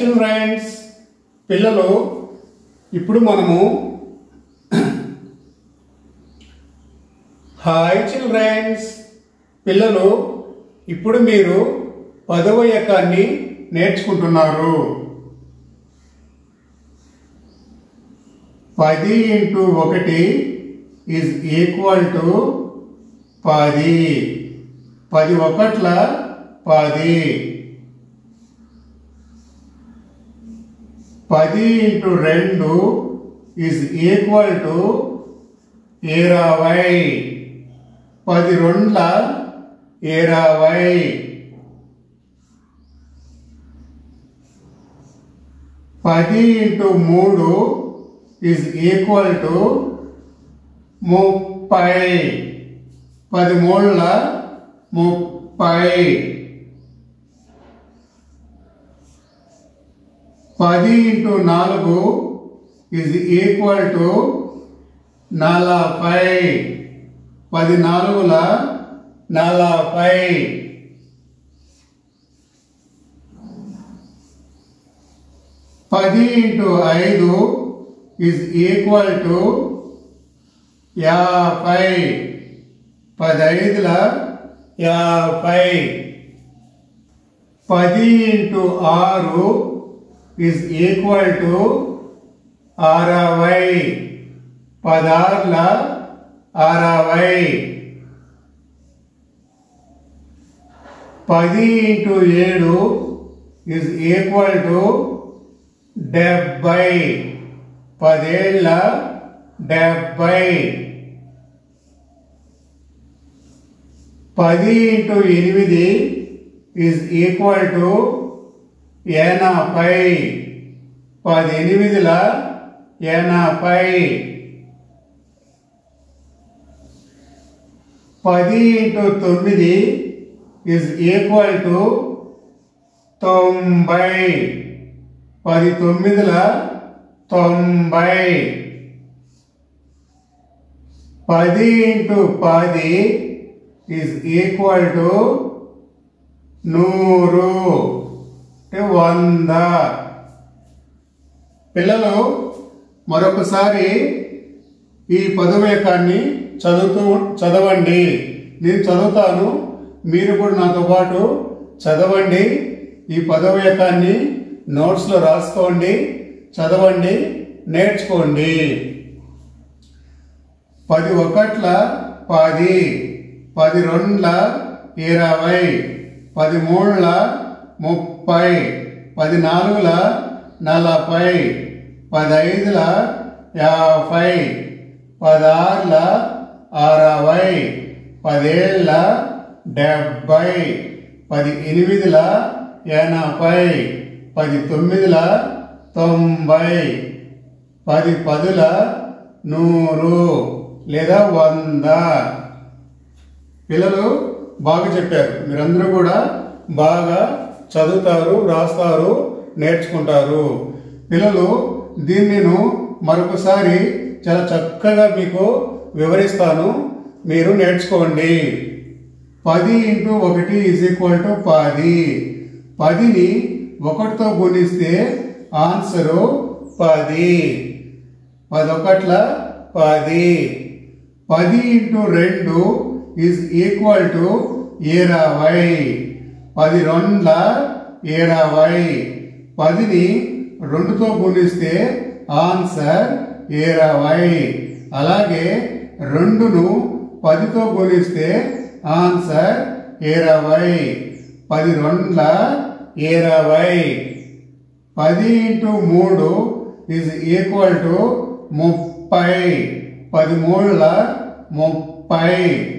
Children's పిల్లలు ఇప్పుడు మనము హాయ్ చిల్డ్రన్స్ పిల్లలు ఇప్పుడు మీరు పదవ ఎకాన్ని నేర్చుకుంటున్నారు పది ఇంటూ ఒకటి ఈజ్ ఈక్వల్ టు పది పది ఒకట్ల పది పది ఇంటూ రెండు ఈజ్ ఈక్వల్ టు ఇరవై పది రెండ్ల ఇరవై పది ఇంటూ మూడు ఈజ్ ఈక్వల్ టు ముప్పై పది మూడుల ముప్పై పది ఇంటూ నాలుగు ఈజ్ ఈక్వల్ టు నలభై పది నాలుగుల నలభై పది ఇంటూ ఐదు ఈజ్ ఈక్వల్ టు యాభై పదైదుల యాభై పది ఇంటూ ఆరు ఈజ్ ఈక్వల్ టు అరవై పదార్ల అరవై పది ఇంటూ ఏడు ఈజ్ ఈక్వల్ టు డెబ్బై పదేళ్ళ డెబ్బై పది ఇంటూ ఎనిమిది ఈజ్ ఈక్వల్ టు ఎనభై పదెనిమిదిల ఎనభై పది ఇంటూ తొమ్మిది ఈజ్ ఈక్వల్ టు తొంభై పది తొమ్మిదిల తొంభై పది ఇంటూ పది ఈజ్ ఈక్వల్ టు నూరు అంటే వంద పిల్లలు మరొకసారి ఈ పదవేకాన్ని చదువుతూ చదవండి నేను చదువుతాను మీరు కూడా నాతో పాటు చదవండి ఈ పదవేకాన్ని నోట్స్లో రాసుకోండి చదవండి నేర్చుకోండి పది ఒకట్ల పది పది రెండ్ల ఇరవై పది మూడుల ముప్పై పది నాలుగుల నలభై పదైదుల యాభై పదార్ల అరవై పదేళ్ళ డెబ్బై పది ఎనిమిదిల ఎనభై పది తొమ్మిదిల తొంభై పది పదుల నూరు లేదా వంద పిల్లలు బాగా చెప్పారు మీరందరూ కూడా బాగా చదువుతారు రాస్తారు నేర్చుకుంటారు పిల్లలు దీన్ని నేను మరొకసారి చాలా చక్కగా మీకు వివరిస్తాను మీరు నేర్చుకోండి పది ఇంటూ ఒకటి ఈజ్ ఈక్వల్ టు పది పదిని ఒకటితో గుణిస్తే ఆన్సరు పది పదొకట్ల పది పది ఇంటూ రెండు ఈజ్ ఈక్వల్ టు ఇరవై పది రెండ్ల ఇరవై పదిని రెండుతో గుణిస్తే ఆన్సర్ ఇరవై అలాగే రెండును పదితో గుణిస్తే ఆన్సర్ ఇరవై పది రెండ్ల ఇరవై పది ఇంటూ మూడు ఈజ్ ఈక్వల్ టు ముప్పై పది మూడుల ముప్పై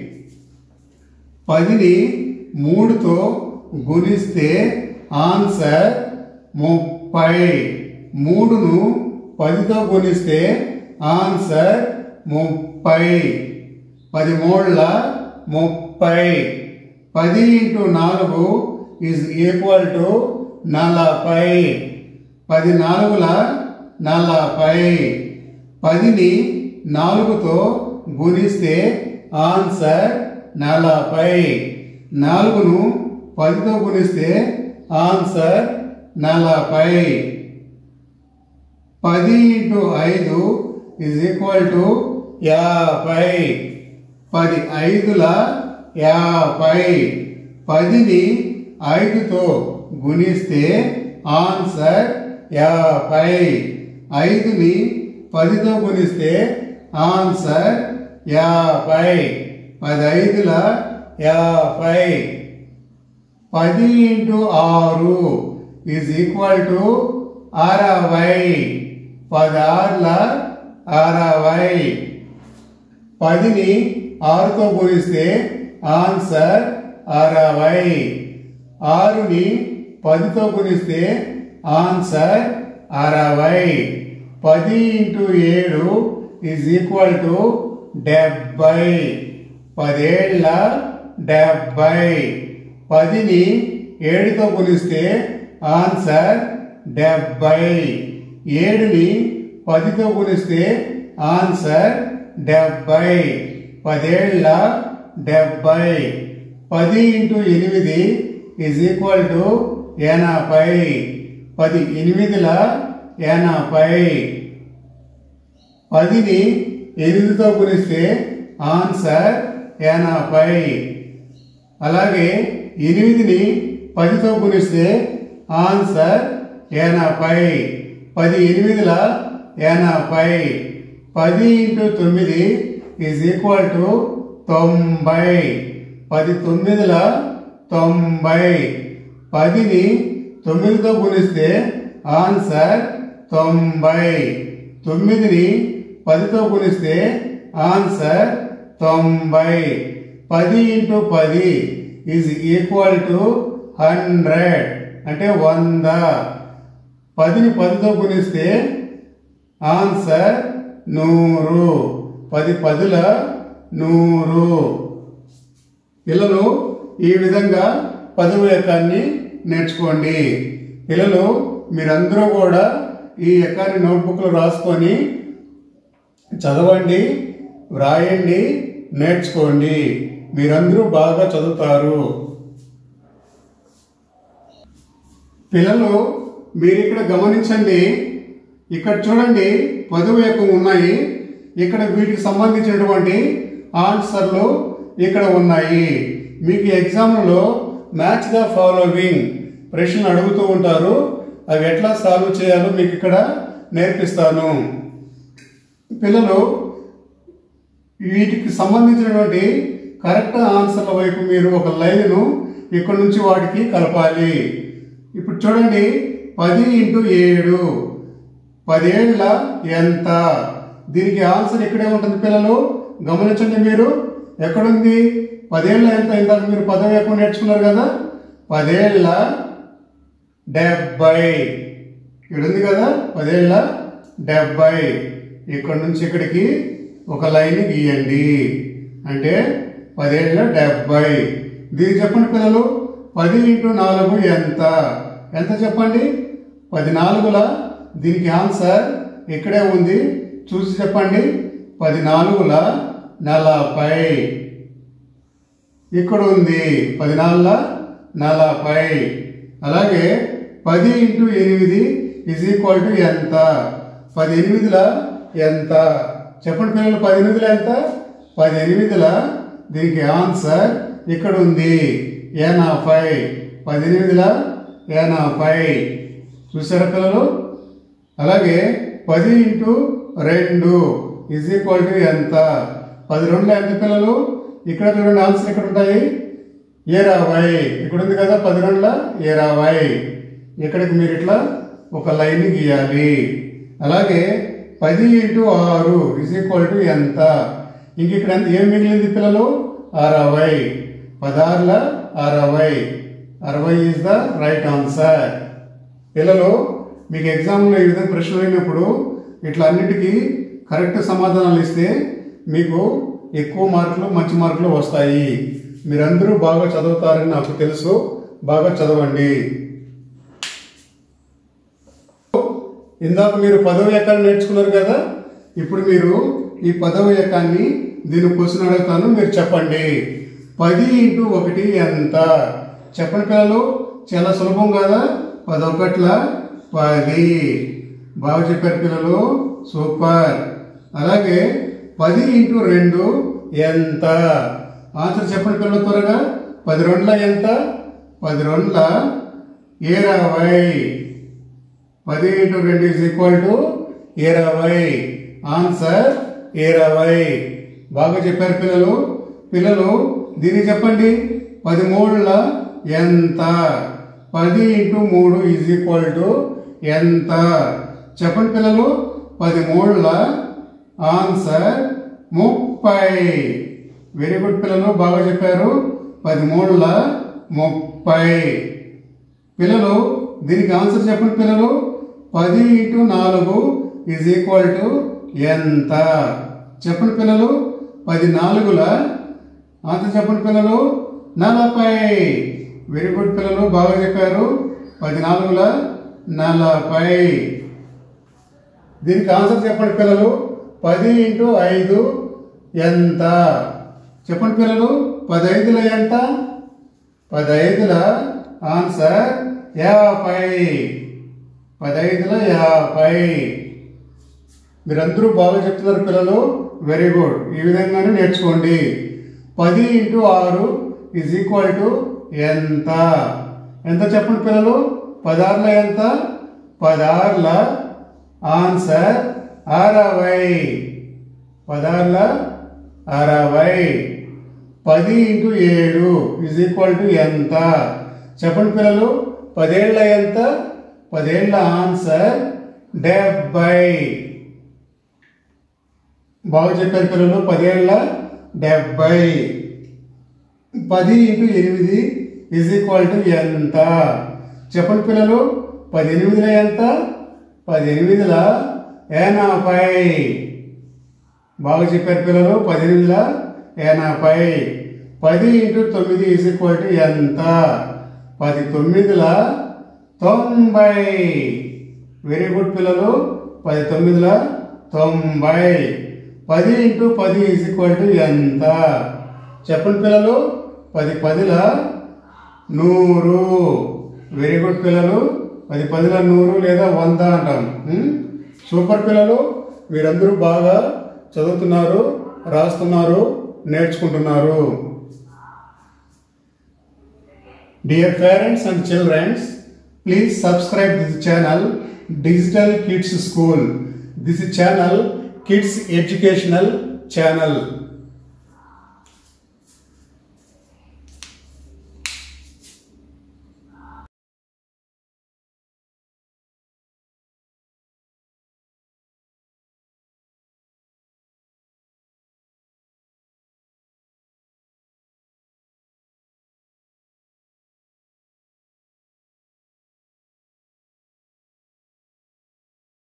పదిని మూడుతో గుణిస్తే ఆన్సర్ ముప్పై మూడును పదితో గుణిస్తే ఆన్సర్ ముప్పై పది మూడుల ముప్పై పది ఇంటూ నాలుగు ఈజ్ ఈక్వల్ టు నలభై పది నాలుగుల నలభై పదిని నాలుగుతో గుణిస్తే ఆన్సర్ నలభై నాలుగును పదితో గుణిస్తే ఆన్సర్ నలభై పది ఇంటూ ఐదు ఇజ్ ఈక్వల్ టు యాభై పది ఐదుల యాభై పదిని ఐదుతో గుణిస్తే ఆన్సర్ యాభై ఐదుని పదితో గుణిస్తే ఆన్సర్ యాభై పది ఐదుల యాభై పది ఇంటూ ఆరు ఈజ్ ఈక్వల్ టు అరవై పదార్ల అరవై పదిని ఆరుతో గుణిస్తే ఆన్సర్ అరవై ఆరుని పదితో గుణిస్తే ఆన్సర్ అరవై పది ఇంటూ ఏడు ఈజ్ ఈక్వల్ టు డెబ్బై పదేళ్ల డెబ్బై పదిని ఏడుతో గుణిస్తే ఆన్సర్ డెబ్బై ఏడుని పదితో గుణిస్తే ఆన్సర్ డెబ్బై పదేళ్ల డెబ్బై పది ఇంటూ ఎనిమిది ఈజ్ ఈక్వల్ టు ఎనభై పది ఎనిమిదిల ఎనభై పదిని ఎనిమిదితో గుణిస్తే ఆన్సర్ ఎనభై అలాగే ఎనిమిదిని పదితో గుణిస్తే ఆన్సర్ ఎనభై పది ఎనిమిదిల ఎనభై పది ఇంటూ తొమ్మిది ఈజ్ ఈక్వల్ టు తొంభై పది తొమ్మిదిల తొంభై పదిని తొమ్మిదితో గుణిస్తే ఆన్సర్ తొంభై తొమ్మిదిని పదితో గుణిస్తే ఆన్సర్ తొంభై పది ఇంటూ పది ఈజ్ ఈక్వల్ టు హండ్రెడ్ అంటే వంద పదిని పదితో గుణిస్తే ఆన్సర్ నూరు పది పదుల నూరు పిల్లలు ఈ విధంగా పదవి ఎకాన్ని నేర్చుకోండి పిల్లలు మీరందరూ కూడా ఈ ఎకాన్ని నోట్బుక్లో రాసుకొని చదవండి వ్రాయండి నేర్చుకోండి మీరందరూ బాగా చదువుతారు పిల్లలు మీరు ఇక్కడ గమనించండి ఇక్కడ చూడండి పదవి యొక్క ఉన్నాయి ఇక్కడ వీటికి సంబంధించినటువంటి ఆన్సర్లు ఇక్కడ ఉన్నాయి మీకు ఎగ్జామ్లో మ్యాచ్ ద ఫాలోవింగ్ ప్రశ్నలు అడుగుతూ ఉంటారు అవి ఎట్లా సాల్వ్ చేయాలో మీకు ఇక్కడ నేర్పిస్తాను పిల్లలు వీటికి సంబంధించినటువంటి కరెక్ట్ ఆన్సర్ల వైపు మీరు ఒక లైన్ను ఇక్కడ నుంచి వాటికి కలపాలి ఇప్పుడు చూడండి పది ఇంటూ ఏడు పదేళ్ల ఎంత దీనికి ఆన్సర్ ఇక్కడే ఉంటుంది పిల్లలు గమనించండి మీరు ఎక్కడుంది పదేళ్ల ఎంత ఇందాక మీరు పదవి ఎక్కువ నేర్చుకున్నారు కదా పదేళ్ల డెబ్బై ఇక్కడ ఉంది కదా పదేళ్ల డెబ్బై ఇక్కడ నుంచి ఇక్కడికి ఒక లైన్ గీయండి అంటే పదేళ్ల డెబ్బై దీనికి చెప్పండి పిల్లలు పది ఇంటూ నాలుగు ఎంత ఎంత చెప్పండి పది నాలుగుల దీనికి ఆన్సర్ ఇక్కడే ఉంది చూసి చెప్పండి పది నాలుగుల నలభై ఇక్కడ ఉంది పది నాలుగుల నలభై అలాగే పది ఇంటూ ఎనిమిది ఇజ్ ఈక్వల్ టు ఎంత పది ఎనిమిదిల ఎంత చెప్పండి పిల్లలు పది ఎనిమిదిల ఎంత పది ఎనిమిదిల దీనికి ఆన్సర్ ఇక్కడ ఉంది ఎనభై పది ఎనిమిదిల ఎనభై చూసారా పిల్లలు అలాగే పది ఇంటూ రెండు ఇజ్ ఈక్వల్ టు ఎంత పది రెండు ఎంత పిల్లలు ఇక్కడ చూడండి ఆన్సర్ ఇక్కడ ఉంటాయి ఇరవై ఇక్కడ ఉంది కదా పది రెండుల ఇరవై ఇక్కడికి మీరు ఇట్లా ఒక లైన్ గీయాలి అలాగే పది ఇంటూ ఆరు ఇజ్ ఈక్వల్ టు ఎంత ఇంక ఇక్కడ ఎంత ఏం మిగిలింది పిల్లలు అరవై పదార్ల అరవై అరవై ఈజ్ ద రైట్ ఆన్సర్ పిల్లలు మీకు ఎగ్జామ్లో ఈ విధంగా ప్రశ్నలు అయినప్పుడు ఇట్లా అన్నిటికీ కరెక్ట్ సమాధానాలు ఇస్తే మీకు ఎక్కువ మార్కులు మంచి మార్కులు వస్తాయి మీరందరూ బాగా చదువుతారని నాకు తెలుసు బాగా చదవండి ఇందాక మీరు పదవ ఏకాన్ని నేర్చుకున్నారు కదా ఇప్పుడు మీరు ఈ పదవ ఏకాన్ని దీని క్వశ్చన్ అడుగుతాను మీరు చెప్పండి పది ఇంటూ ఒకటి ఎంత చెప్పండి పిల్లలు చాలా సులభం కదా పదొకట్ల పది బాగా చెప్పారు పిల్లలు సూపర్ అలాగే పది ఇంటూ రెండు ఎంత ఆన్సర్ చెప్పండి పిల్లలు త్వరగా పది రెండుల ఎంత పది రెండుల ఇరవై పది ఇంటూ రెండు ఇస్ ఈక్వల్ టు ఇరవై ఆన్సర్ ఇరవై బాగా చెప్పారు పిల్లలు పిల్లలు దీన్ని చెప్పండి పది మూడుల ఎంత పది ఇంటూ మూడు ఈజ్ ఈక్వల్ టు ఎంత చెప్పండి పిల్లలు పది మూడుల ఆన్సర్ ముప్పై వెరీ గుడ్ పిల్లలు బాగా చెప్పారు పది మూడుల ముప్పై పిల్లలు దీనికి ఆన్సర్ చెప్పండి పిల్లలు పది ఇంటూ నాలుగు ఈజ్ ఈక్వల్ టు ఎంత చెప్పండి పిల్లలు పది నాలుగుల ఆన్సర్ చెప్పండి పిల్లలు నలభై వెరీ గుడ్ పిల్లలు బాగా చెప్పారు పది నాలుగుల నలభై దీనికి ఆన్సర్ చెప్పండి పిల్లలు పది ఇంటూ ఐదు ఎంత చెప్పండి పిల్లలు పదైదుల ఎంత పదైదుల ఆన్సర్ యాభై పదైదుల యాభై మీరందరూ బాగా చెప్తున్నారు పిల్లలు వెరీ గుడ్ ఈ విధంగానే నేర్చుకోండి పది ఇంటూ ఆరు ఈజ్ ఈక్వల్ టు ఎంత ఎంత చెప్పండి పిల్లలు పదార్ల ఎంత పదార్ల ఆన్సర్ అరవై పదార్ల అరవై పది ఇంటూ ఏడు ఇజ్ ఈక్వల్ టు ఎంత చెప్పండి పిల్లలు పదేళ్ల ఎంత పదేళ్ల ఆన్సర్ డెబ్బై బాగా చెప్పారు పిల్లలు పదేళ్ల డెబ్బై పది ఇంటూ ఎనిమిది ఇజ్ ఈక్వల్ టు ఎంత చెప్పండి పిల్లలు పది ఎనిమిదిల ఎంత పది ఎనిమిదిల ఎనభై బాగా చెప్పారు పిల్లలు పది ఎనిమిదిల ఎనభై పది ఇంటూ తొమ్మిది ఈజ్ ఈక్వల్ టు ఎంత పది తొమ్మిదిల తొంభై వెరీ గుడ్ పిల్లలు పది తొమ్మిదిల తొంభై పది ఇంటూ పది ఈజ్ ఈక్వల్ టు ఎంత చెప్పండి పిల్లలు పది పదిల నూరు వెరీ గుడ్ పిల్లలు పది పదిల నూరు లేదా వంద అంటాం ఉం? సూపర్ పిల్లలు మీరందరూ బాగా చదువుతున్నారు రాస్తున్నారు నేర్చుకుంటున్నారు Dear parents and children, please subscribe this channel Digital Kids School. This channel Kids Educational Channel.